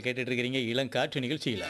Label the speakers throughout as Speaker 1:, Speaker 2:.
Speaker 1: கேட்டுட்டு இருக்கிறீங்க இளங்காற்று நிகழ்ச்சியில்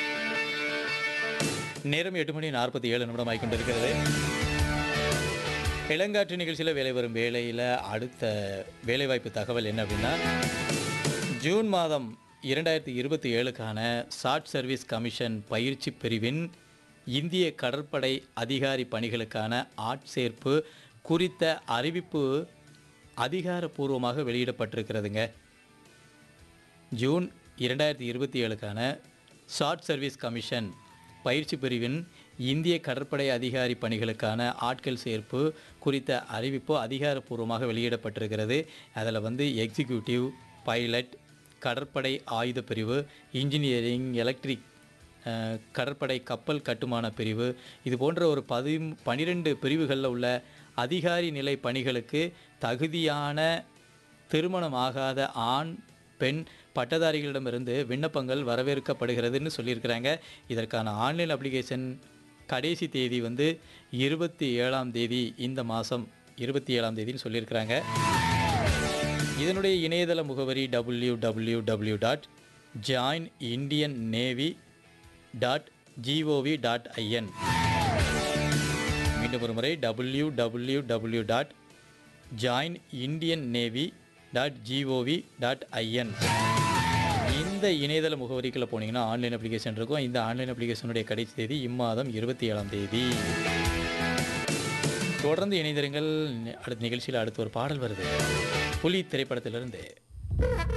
Speaker 1: நேரம் எட்டு மணி நாற்பத்தி ஏழு நிமிடம் ஆகிக்கொண்டிருக்கிறது இளங்காற்று நிகழ்ச்சியில் வேலை வரும் வேலையில் அடுத்த வேலைவாய்ப்பு தகவல் என்ன அப்படின்னா ஜூன் மாதம் இரண்டாயிரத்தி இருபத்தி ஏழுக்கான ஷார்ட் சர்வீஸ் கமிஷன் பயிற்சி பிரிவின் இந்திய கடற்படை அதிகாரி பணிகளுக்கான ஆட்சேர்ப்பு குறித்த அறிவிப்பு அதிகாரப்பூர்வமாக வெளியிடப்பட்டிருக்கிறதுங்க ஜூன் இரண்டாயிரத்தி இருபத்தி ஏழுக்கான ஷார்ட் சர்வீஸ் கமிஷன் பயிற்சி பிரிவின் இந்திய கடற்படை அதிகாரி பணிகளுக்கான ஆட்கள் சேர்ப்பு குறித்த அறிவிப்பு அதிகாரப்பூர்வமாக வெளியிடப்பட்டிருக்கிறது அதில் வந்து எக்ஸிக்யூட்டிவ் பைலட் கடற்படை ஆயுத பிரிவு இன்ஜினியரிங் எலக்ட்ரிக் அஹ், கடற்படை கப்பல் கட்டுமான பிரிவு இது போன்ற ஒரு பதி பனிரெண்டு பிரிவுகளில் உள்ள அதிகாரி நிலை பணிகளுக்கு தகுதியான திருமணமாகாத ஆண் பெண் பட்டதாரிகளிடமிருந்து விண்ணப்பங்கள் வரவேற்கப்படுகிறதுன்னு சொல்லியிருக்கிறாங்க இதற்கான ஆன்லைன் அப்ளிகேஷன் கடைசி தேதி வந்து இருபத்தி ஏழாம் தேதி இந்த மாதம் இருபத்தி ஏழாம் தேதின்னு சொல்லியிருக்கிறாங்க இதனுடைய இணையதள முகவரி W W W dot join Indian navy dot GOV dot IN மீண்டும் ஒரு முறை W W W dot join Indian navy dot GOV dot IN இந்த இணையதள முகவரிக்குள்ள போனீங்கன்னா ஆன்லைன் அப்ளிகேஷன் இருக்கும் இந்த ஆன்லைன் அப்ளிகேஷனுடைய கடைசி தேதி இம்மாதம் இருபத்தி ஏழாம் தேதி தொடர்ந்து இணைந்திருங்கள் அடுத்த நிகழ்ச்சியில் அடுத்து ஒரு பாடல் வருது புலி திரைப்படத்திலிருந்து